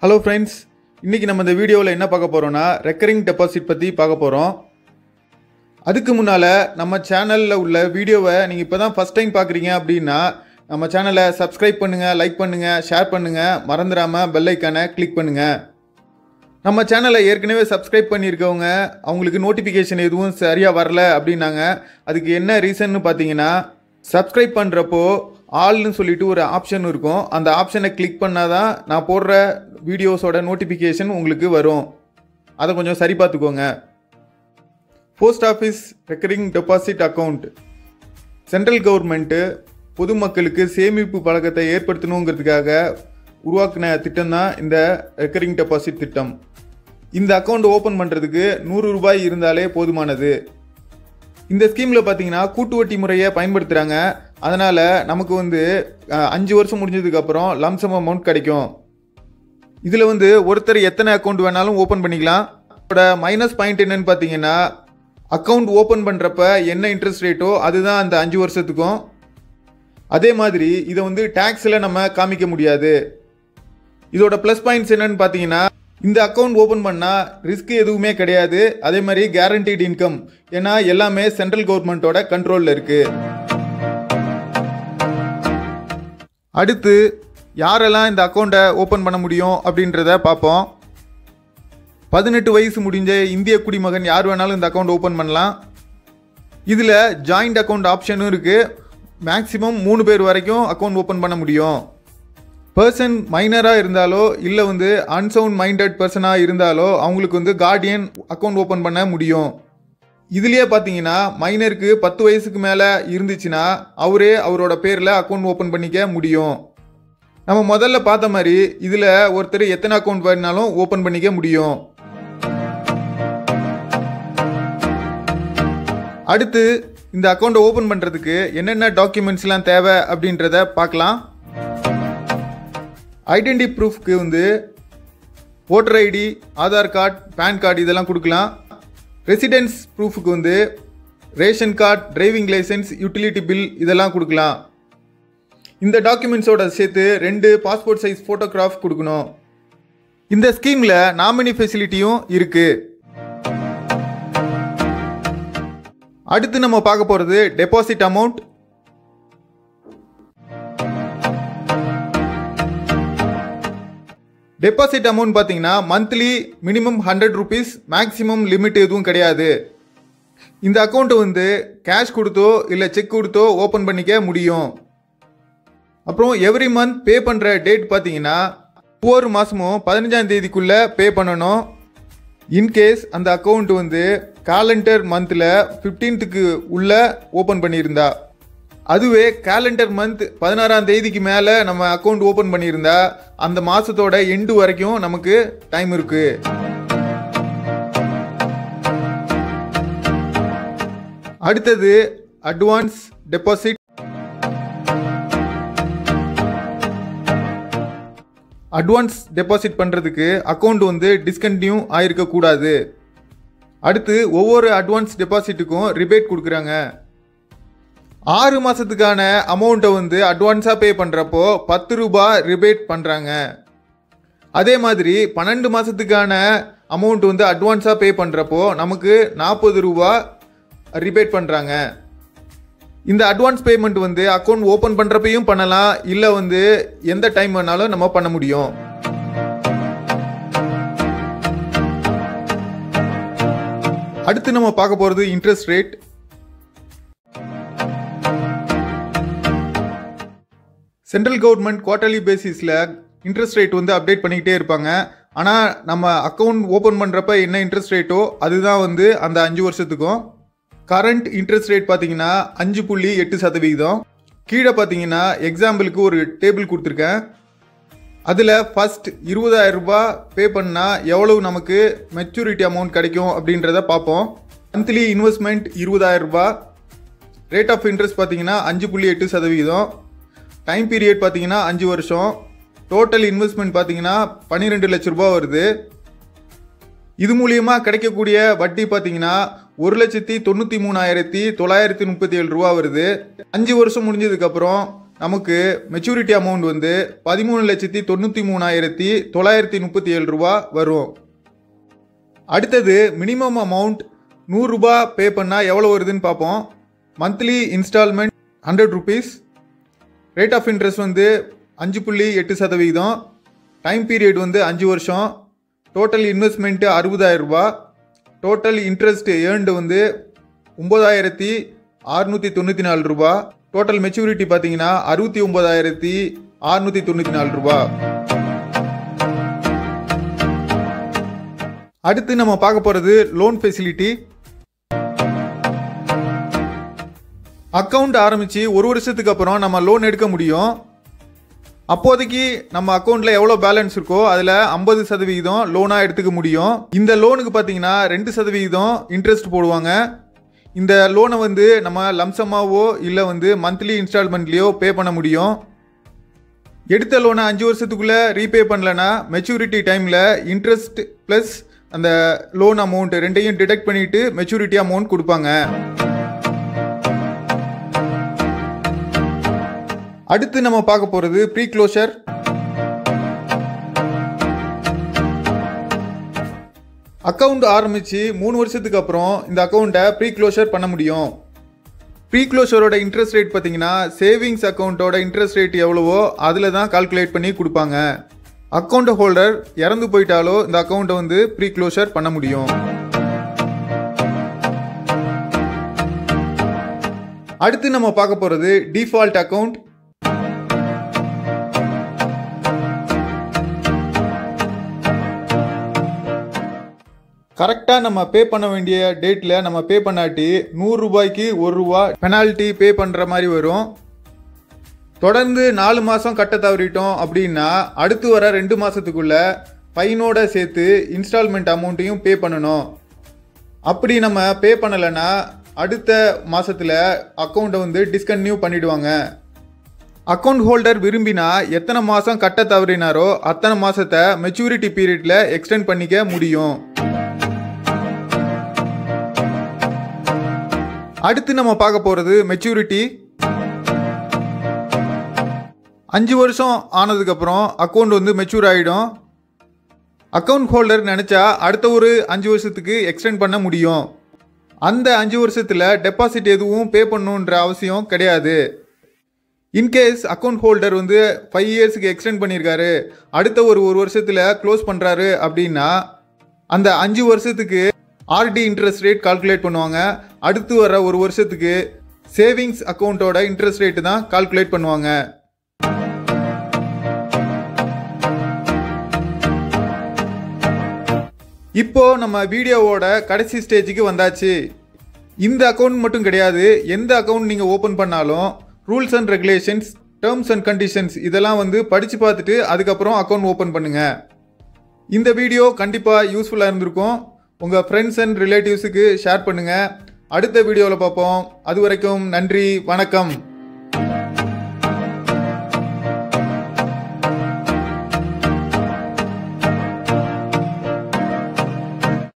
hello friends இன்றைக்கி நம்ம இந்த வீடியோவில் என்ன பார்க்க போகிறோன்னா ரெக்கரிங் டெபாசிட் பற்றி பார்க்க போகிறோம் அதுக்கு முன்னால் நம்ம சேனலில் உள்ள வீடியோவை நீங்கள் இப்போ தான் ஃபஸ்ட் டைம் பார்க்குறீங்க அப்படின்னா நம்ம சேனலை சப்ஸ்கிரைப் பண்ணுங்கள் லைக் பண்ணுங்கள் ஷேர் பண்ணுங்கள் மறந்துடாமல் பெல் ஐக்கானை கிளிக் பண்ணுங்கள் நம்ம சேனலை ஏற்கனவே சப்ஸ்கிரைப் பண்ணியிருக்கவங்க அவங்களுக்கு நோட்டிஃபிகேஷன் எதுவும் சரியாக வரல அப்படின்னாங்க அதுக்கு என்ன ரீசன்னு பார்த்தீங்கன்னா சப்ஸ்கிரைப் பண்ணுறப்போ ஆல்னு சொல்லிட்டு ஒரு ஆப்ஷன் இருக்கும் அந்த ஆப்ஷனை கிளிக் பண்ணால் தான் நான் போடுற வீடியோஸோட நோட்டிஃபிகேஷன் உங்களுக்கு வரும் அதை கொஞ்சம் சரி பார்த்துக்கோங்க post office recurring deposit account central government பொதுமக்களுக்கு சேமிப்பு பழக்கத்தை ஏற்படுத்தணுங்கிறதுக்காக உருவாக்கின திட்டம் தான் இந்த ரெக்கரிங் டெபாசிட் திட்டம் இந்த அக்கௌண்ட் ஓப்பன் பண்ணுறதுக்கு நூறு ரூபாய் இருந்தாலே போதுமானது இந்த ஸ்கீமில் பார்த்தீங்கன்னா கூட்டு வட்டி முறையை பயன்படுத்துகிறாங்க அதனால் நமக்கு வந்து அஹ், அஞ்சு வருஷம் முடிஞ்சதுக்கப்புறம் லம்சம் அமௌண்ட் கிடைக்கும் இதில் வந்து ஒருத்தர் எத்தனை அக்கௌண்ட் வேணாலும் ஓப்பன் பண்ணிக்கலாம் அதோட மைனஸ் பாயிண்ட் என்னன்னு பார்த்தீங்கன்னா அக்கௌண்ட் ஓப்பன் பண்ணுறப்ப என்ன இன்ட்ரெஸ்ட் ரேட்டோ அதுதான் அந்த அஞ்சு வருஷத்துக்கும் அதே மாதிரி இதை வந்து டேக்ஸில் நம்ம காமிக்க முடியாது இதோட ப்ளஸ் பாயிண்ட்ஸ் என்னன்னு பார்த்தீங்கன்னா இந்த அக்கௌண்ட் ஓப்பன் பண்ணால் ரிஸ்க் எதுவுமே கிடையாது அதே மாதிரி கேரண்டீட் இன்கம் ஏன்னா எல்லாமே சென்ட்ரல் கவர்மெண்ட்டோட கண்ட்ரோலில் இருக்குது அடுத்து யாரெல்லாம் இந்த அக்கௌண்ட்டை ஓப்பன் பண்ண முடியும் அப்படின்றத பார்ப்போம் பதினெட்டு வயசு முடிஞ்ச இந்திய குடிமகன் யார் வேணாலும் இந்த அக்கௌண்ட் ஓப்பன் பண்ணலாம் இதில் ஜாயிண்ட் அக்கௌண்ட் ஆப்ஷனும் இருக்குது மேக்ஸிமம் மூணு பேர் வரைக்கும் அக்கௌண்ட் ஓப்பன் பண்ண முடியும் பர்சன் மைனராக இருந்தாலோ இல்லை வந்து அன்சவுண்ட் மைண்டட் பர்சனாக இருந்தாலோ அவங்களுக்கு வந்து கார்டியன் அக்கௌண்ட் ஓப்பன் பண்ண முடியும் இதுலேயே பார்த்தீங்கன்னா மைனருக்கு பத்து வயசுக்கு மேலே இருந்துச்சுன்னா அவரே அவரோட பேரில் அக்கௌண்ட் ஓப்பன் பண்ணிக்க முடியும் நம்ம முதல்ல பார்த்த மாதிரி இதில் ஒருத்தர் எத்தனை அக்கௌண்ட் வேணாலும் ஓப்பன் பண்ணிக்க முடியும் அடுத்து இந்த அக்கௌண்ட்டை ஓப்பன் பண்ணுறதுக்கு என்னென்ன டாக்குமெண்ட்ஸ்லாம் தேவை அப்படின்றத பார்க்கலாம் ஐடென்டி ப்ரூஃப்க்கு வந்து voter ID Aadhaar card PAN card இதெல்லாம் கொடுக்கலாம் ரெசிடென்ஸ் ப்ரூஃபுக்கு வந்து ration card driving licence utility bill இதெல்லாம் கொடுக்கலாம் இந்த டாக்குமெண்ட்ஸோட சேர்த்து ரெண்டு பாஸ்போர்ட் சைஸ் ஃபோட்டோகிராஃப் கொடுக்கணும் இந்த ஸ்கீமில் நாமினி ஃபெசிலிட்டியும் இருக்குது அடுத்து நம்ம பார்க்க போகிறது டெபாசிட் அமௌண்ட் டெபாசிட் அமௌண்ட் பார்த்தீங்கன்னா monthly minimum hundred rupees maximum limit எதுவும் கிடையாது இந்த அக்கௌண்ட்டை வந்து கேஷ் கொடுத்தோ இல்லை செக் கொடுத்தோ ஓப்பன் பண்ணிக்க முடியும் அப்புறம் எவ்ரி மந்த் பே பண்ணுற டேட் பார்த்தீங்கன்னா ஒவ்வொரு மாதமும் பதினஞ்சாம் தேதிக்குள்ளே பே பண்ணணும் இன்கேஸ் அந்த அக்கௌண்ட் வந்து காலண்டர் மந்தில் ஃபிஃப்டீன்த்துக்கு உள்ள ஓப்பன் பண்ணியிருந்தா அதுவே கேலண்டர் மந்த் பதினாறாம் தேதிக்கு மேலே நம்ம அக்கௌண்ட் ஓப்பன் பண்ணியிருந்தா அந்த மாதத்தோட எண்டு வரைக்கும் நமக்கு டைம் இருக்கு அடுத்தது அட்வான்ஸ் டெபாசிட் அட்வான்ஸ் டெபாசிட் பண்ணுறதுக்கு அக்கௌண்ட் வந்து டிஸ்கண்டினியூ ஆயிருக்கக்கூடாது அடுத்து ஒவ்வொரு அட்வான்ஸ் டெபாசிட்டுக்கும் ரிபேட் கொடுக்குறாங்க ஆறு மாதத்துக்கான அமௌண்ட்டை வந்து அட்வான்ஸாக பே பண்ணுறப்போ பத்து ரூபா ரிபேட் பண்ணுறாங்க அதே மாதிரி பன்னெண்டு மாதத்துக்கான அமௌண்ட் வந்து அட்வான்ஸாக பே பண்ணுறப்போ நமக்கு நாற்பது ரூபா ரிபேட் பண்ணுறாங்க இந்த அட்வான்ஸ் பேமெண்ட் வந்து அக்கௌண்ட் ஓப்பன் பண்ணுறப்பையும் பண்ணலாம் இல்லை வந்து எந்த டைம் வேணாலும் நம்ம பண்ண முடியும் அடுத்து நம்ம பார்க்க போகிறது interest rate central government quarterly பேசிஸில் இன்ட்ரெஸ்ட் ரேட் வந்து அப்டேட் பண்ணிக்கிட்டே இருப்பாங்க ஆனால் நம்ம அக்கௌண்ட் ஓப்பன் பண்ணுறப்ப என்ன இன்ட்ரெஸ்ட் ரேட்டோ அதுதான் வந்து அந்த அஞ்சு வருஷத்துக்கும் கரண்ட் இன்ட்ரெஸ்ட் ரேட் பார்த்தீங்கன்னா அஞ்சு புள்ளி எட்டு சதவிகிதம் கீழே பார்த்தீங்கன்னா எக்ஸாம்பிளுக்கு ஒரு டேபிள் கொடுத்துருக்கேன் அதில் ஃபஸ்ட் இருபதாயிரம் ரூபாய் பே பண்ணால் எவ்வளவு நமக்கு மெச்சூரிட்டி அமௌண்ட் கிடைக்கும் அப்படின்றத பார்ப்போம் மந்த்லி இன்வெஸ்ட்மெண்ட் இருபதாயிரம் ரூபாய் ரேட் ஆஃப் இன்ட்ரெஸ்ட் பார்த்தீங்கன்னா அஞ்சு புள்ளி எட்டு சதவிகிதம் டைம் பீரியட் பார்த்தீங்கன்னா அஞ்சு வருஷம் டோட்டல் இன்வெஸ்ட்மெண்ட் பார்த்தீங்கன்னா பன்னிரெண்டு லட்ச ரூபாய் வருது இது மூலியமா கிடைக்கக்கூடிய வட்டி பார்த்தீங்கன்னா ஒரு லட்சத்தி தொண்ணூற்றி மூணாயிரத்தி தொள்ளாயிரத்தி முப்பத்தி ஏழு ரூபா வருது அஞ்சு வருஷம் முடிஞ்சதுக்கப்புறம் நமக்கு மெச்சூரிட்டி அமௌண்ட் வந்து பதிமூணு லட்சத்தி தொண்ணூற்றி மூணாயிரத்தி தொள்ளாயிரத்தி முப்பத்தி ஏழு ரூபா வரும் அடுத்தது மினிமம் அமௌண்ட் நூறுரூபா பே பண்ணால் எவ்வளோ வருதுன்னு பார்ப்போம் monthly installment hundred rupees rate of interest வந்து அஞ்சு புள்ளி எட்டு சதவீதம் டைம் பீரியட் வந்து அஞ்சு வருஷம் டோட்டல் இன்வெஸ்ட்மெண்ட்டு அறுபதாயிரம் ரூபா டோட்டல் இன்ட்ரெஸ்ட் ஏர்ன்டு வந்து ஒம்பதாயிரத்தி அறுநூற்றி தொண்ணூற்றி நாலு ரூபா டோட்டல் மெச்சூரிட்டி பார்த்தீங்கன்னா அறுபத்தி ஒம்பதாயிரத்தி அறுநூற்றி தொண்ணூற்றி நாலு ரூபா அடுத்து நம்ம பார்க்க போகிறது லோன் ஃபெசிலிட்டி அக்கவுண்ட் ஆரம்பித்து ஒரு வருஷத்துக்கு அப்புறம் நம்ம லோன் எடுக்க முடியும் அப்போதைக்கு நம்ம அக்கௌண்ட்டில் எவ்வளோ பேலன்ஸ் இருக்கோ அதில் ஐம்பது சதவிகிதம் லோனாக எடுத்துக்க முடியும் இந்த லோனுக்கு பார்த்தீங்கன்னா ரெண்டு சதவிகிதம் இன்ட்ரெஸ்ட் போடுவாங்க இந்த லோனை வந்து நம்ம லம்சமாவோ இல்லை வந்து மந்த்லி இன்ஸ்டால்மெண்ட்லேயோ பே பண்ண முடியும் எடுத்த லோனை அஞ்சு வருஷத்துக்குள்ளே ரீபே பண்ணலனா மெச்சூரிட்டி டைமில் இன்ட்ரெஸ்ட் ப்ளஸ் அந்த லோன் அமௌண்ட் ரெண்டையும் டிடெக்ட் பண்ணிவிட்டு மெச்சூரிட்டி அமௌண்ட் கொடுப்பாங்க அடுத்து நம்ம பார்க்க போகிறது ப்ரீ க்ளோஷர் அக்கவுண்ட் ஆரம்பித்து மூணு வருஷத்துக்கு அப்புறம் இந்த அக்கௌண்ட்டை ப்ரீ க்ளோஷர் பண்ண முடியும் ப்ரீ க்ளோஷரோட இன்ட்ரெஸ்ட் ரேட் பார்த்தீங்கன்னா சேவிங்ஸ் அக்கௌண்ட்டோட இன்ட்ரெஸ்ட் ரேட் எவ்வளவோ அதில் தான் கால்குலேட் பண்ணி கொடுப்பாங்க அக்கௌண்ட் ஹோல்டர் இறந்து போயிட்டாலோ இந்த அக்கௌண்ட்டை வந்து ப்ரீ க்ளோஷர் பண்ண முடியும் அடுத்து நம்ம பார்க்க போகிறது டிஃபால்ட் அக்கௌண்ட் கரெக்டாக நம்ம பே பண்ண வேண்டிய டேட்டில் நம்ம பே பண்ணாட்டி நூறுரூபாய்க்கு ஒரு ரூபா பெனால்ட்டி பே பண்ணுற மாதிரி வரும் தொடர்ந்து நாலு மாதம் கட்ட தவறிட்டோம் அப்படின்னா அடுத்து வர ரெண்டு மாதத்துக்குள்ள ஃபைனோட சேர்த்து இன்ஸ்டால்மெண்ட் அமௌண்ட்டையும் பே பண்ணணும் அப்படி நம்ம பே பண்ணலைன்னா அடுத்த மாதத்தில் அக்கௌண்ட்டை வந்து டிஸ்கன்டினியூ பண்ணிடுவாங்க அக்கௌண்ட் ஹோல்டர் விரும்பினா எத்தனை மாதம் கட்ட தவறினாரோ அத்தனை மாதத்தை மெச்சூரிட்டி பீரியடில் எக்ஸ்டெண்ட் பண்ணிக்க முடியும் அடுத்து நம்ம பார்க்க போகிறது மெச்சூரிட்டி அஞ்சு வருஷம் ஆனதுக்கப்புறம் அக்கௌண்ட் வந்து மெச்சூர் ஆகிடும் அக்கௌண்ட் ஹோல்டர் நினச்சா அடுத்த ஒரு அஞ்சு வருஷத்துக்கு எக்ஸ்டெண்ட் பண்ண முடியும் அந்த அஞ்சு வருஷத்தில் டெபாசிட் எதுவும் பே பண்ணணுன்ற அவசியம் கிடையாது இன்கேஸ் அக்கௌண்ட் ஹோல்டர் வந்து ஃபைவ் இயர்ஸுக்கு எக்ஸ்டெண்ட் பண்ணியிருக்காரு அடுத்த ஒரு ஒரு வருஷத்தில் க்ளோஸ் பண்ணுறாரு அப்படின்னா அந்த அஞ்சு வருஷத்துக்கு ஆர்டி இன்ட்ரெஸ்ட் ரேட் கால்குலேட் பண்ணுவாங்க அடுத்து வர ஒரு வருஷத்துக்கு சேவிங்ஸ் அக்கௌண்ட்டோட இன்ட்ரெஸ்ட் ரேட்டு தான் கால்குலேட் பண்ணுவாங்க இப்போ நம்ம வீடியோவோட கடைசி ஸ்டேஜுக்கு வந்தாச்சு இந்த அக்கௌண்ட் மட்டும் கிடையாது எந்த அக்கௌண்ட் நீங்கள் ஓப்பன் பண்ணாலும் rules and regulations terms and conditions இதெல்லாம் வந்து படித்து பார்த்துட்டு அதுக்கப்புறம் அக்கௌண்ட் ஓப்பன் பண்ணுங்கள் இந்த வீடியோ கண்டிப்பாக யூஸ்ஃபுல்லாக இருந்திருக்கும் உங்கள் ஃப்ரெண்ட்ஸ் அண்ட் ரிலேட்டிவ்ஸுக்கு ஷேர் பண்ணுங்கள் அடுத்த வீடியோவில் பார்ப்போம் அது வரைக்கும் நன்றி வணக்கம்